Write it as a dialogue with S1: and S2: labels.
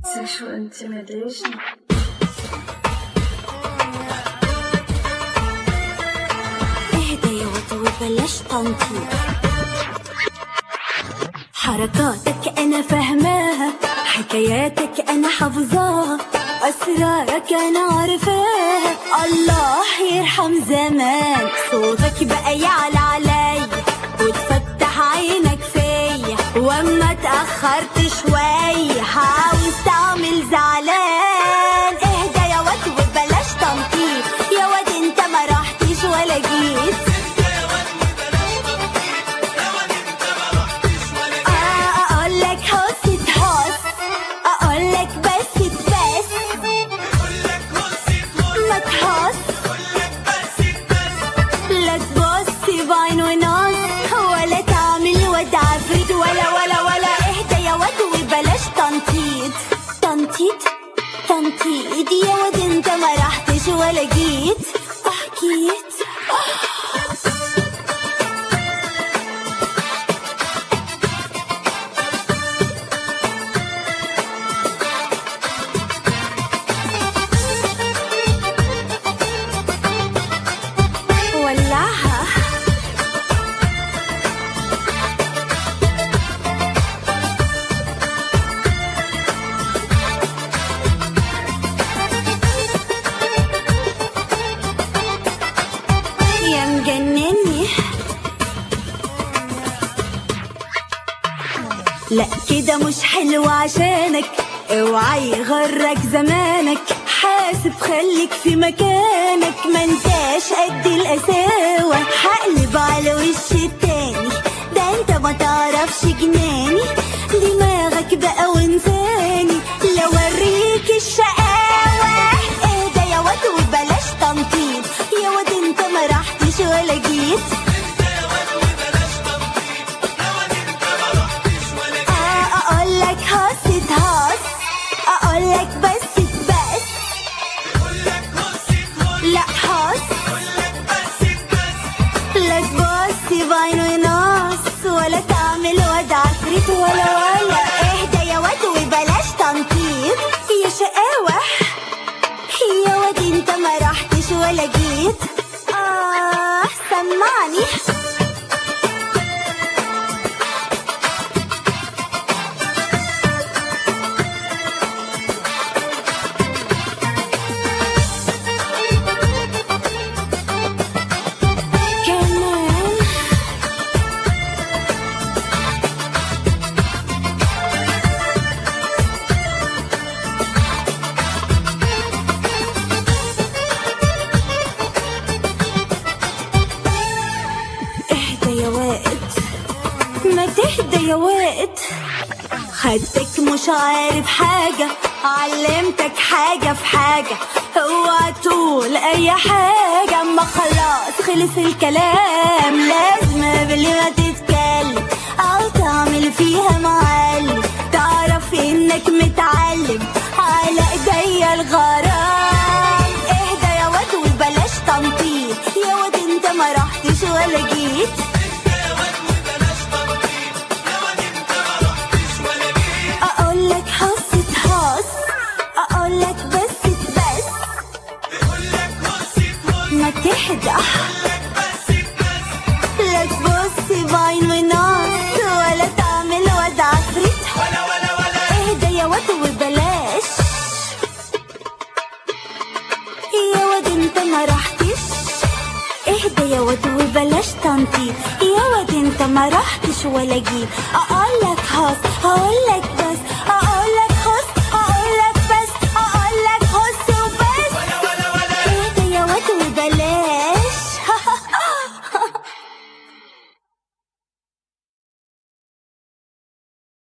S1: sexual intimidation.
S2: اهدى يا واد وبلاش تنطيط حركاتك انا فاهماها حكاياتك انا حافظاها اسرارك انا عارفاها الله يرحم زمان صوتك بقى يعلى عليا وتفتح عينك فيا واما اتاخرت شويه عاوز تعمل زعلان اهدى يا واد وبلاش تنطيط يا واد انت ما رحتش ولا جيت اقول لك هوس تهوس اقول لك بس تبس ما تهوس لا تبص بعين ونص ولا تعمل واد عفريت ولا ولا ولا اهدى يا واد وبلاش تنطيط تنطيط تنطيط يا واد انت ما رحتش ولا جيت حكيت ولعها يا مجنني لا كده مش حلو عشانك اوعى يغرك زمانك حاسب خليك في مكانك ما انتاش قد القساوة هقلب على وش التاني ده انت ما تعرفش جناني دماغك بقى وانساني لو اوريك الشقاوة اهدى يا واد وبلاش تنطيط يا واد انت ما رحتش ولا جيت آه، اقول لك هاس تهاس اقول لك بس بس لا هاس لا تبص بعين ونص ولا تعمل واد عفريت ولا ولا اهدى يا واد وبلاش تنطيط يا شقاوة يا واد انت ما رحتش ولا جيت اه سمعني كمان اهدى يا واد ما تهدى يا واد خدتك مش عارف حاجة علمتك حاجة في حاجة اوعى تقول اي حاجة اما خلاص خلص الكلام لازم قبل ما تتكلم او تعمل فيها معلم تعرف انك متعلم على ايديا الغرام اهدى يا واد وبلاش تنطيط يا واد انت ما رحتش ولا جيت اقول لك هص تهص اقول لك بس بس ما تهدى لا تبص بعين ونص ولا تعمل واد عفريت اهدى يا واد وبلاش يا واد انت ما رحتش اهدى يا واد وبلاش تنطيط يا واد انت ما رحتش ولا جيت اقول لك هاس هقول لك